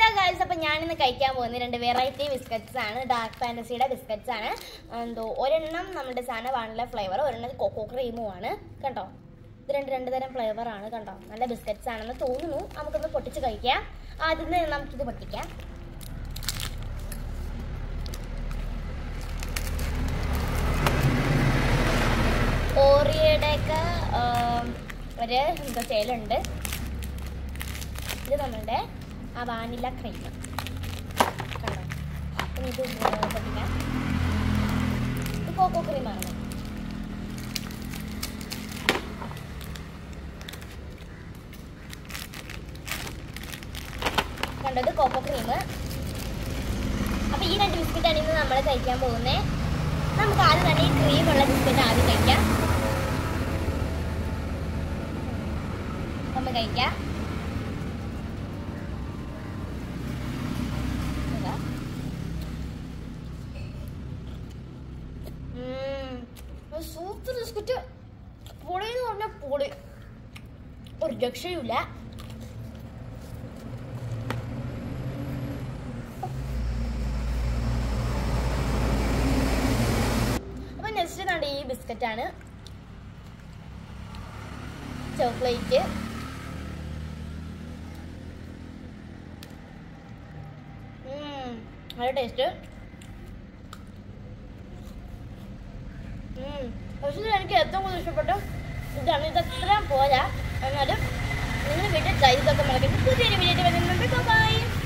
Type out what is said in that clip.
Guys അപ്പൊ ഞാനിന്ന് കഴിക്കാൻ പോകുന്ന രണ്ട് വെറൈറ്റി ബിസ്ക്കറ്റ്സ് ആണ് ഡാർക്ക് ഫാന്റസിയുടെ ബിസ്ക്കറ്റ്സ് ആണ് എന്തോ ഒരെണ്ണം നമ്മുടെ സാധനം വാനില ഫ്ലേവർ ഒരെണ്ണം കൊക്കോ ക്രീമും ആണ് കണ്ടോ ഇത് രണ്ട് രണ്ട് തരം ഫ്ലേവർ ആണ് കണ്ടോ നല്ല ബിസ്ക്കറ്റ്സ് ആണെന്ന് തോന്നുന്നു നമുക്കൊന്ന് പൊട്ടിച്ച് കഴിക്കാം ആദ്യം തന്നെ നമുക്കിത് പൊട്ടിക്കാം ഓറിയയുടെ ഒക്കെ ഒരു എന്താ ചേലുണ്ട് ഇത് നമ്മളുടെ ആ വാനില ക്രീം കണ്ടോ ഇനി ഇത് പൊട്ടിക്കാം ഇത് കോക്കോ ക്രീമാണ് കണ്ടോ ഇത് കോക്കോ ക്രീം അപ്പൊ ഈ രണ്ട് ബിസ്ക്കറ്റാണ് ഇന്ന് നമ്മൾ കഴിക്കാൻ പോകുന്നത് നമുക്ക് ആദ്യം തന്നെ ഈ ക്രീമുള്ള ബിസ്ക്കറ്റ് ആദ്യം കഴിക്കാം നമ്മൾ കഴിക്കാം ഇതാ. ഉം. ഒരു സൂപ്പർ ബിസ്ക്കറ്റ് പൊളി എന്ന് പറഞ്ഞാൽ പൊളി ഒരു രക്ഷയുമില്ല അപ്പൊ നെക്സ്റ്റ് കണ്ട ഈ ബിസ്ക്കറ്റ് ആണ് ചോക്ലേറ്റ് നല്ല ടേസ്റ്റ് പക്ഷേ എനിക്ക് ഏറ്റവും കൂടുതൽ ഇഷ്ടപ്പെട്ട ഇതാണ് ഇത് അത്ര പോരാ എന്നാലും നിങ്ങൾ വീട്ടിൽ ട്രൈ ചെയ്തൊക്കെ മറക്കരുത് പുതിയൊരു വീഡിയോ വരുന്നുണ്ട് ബൈ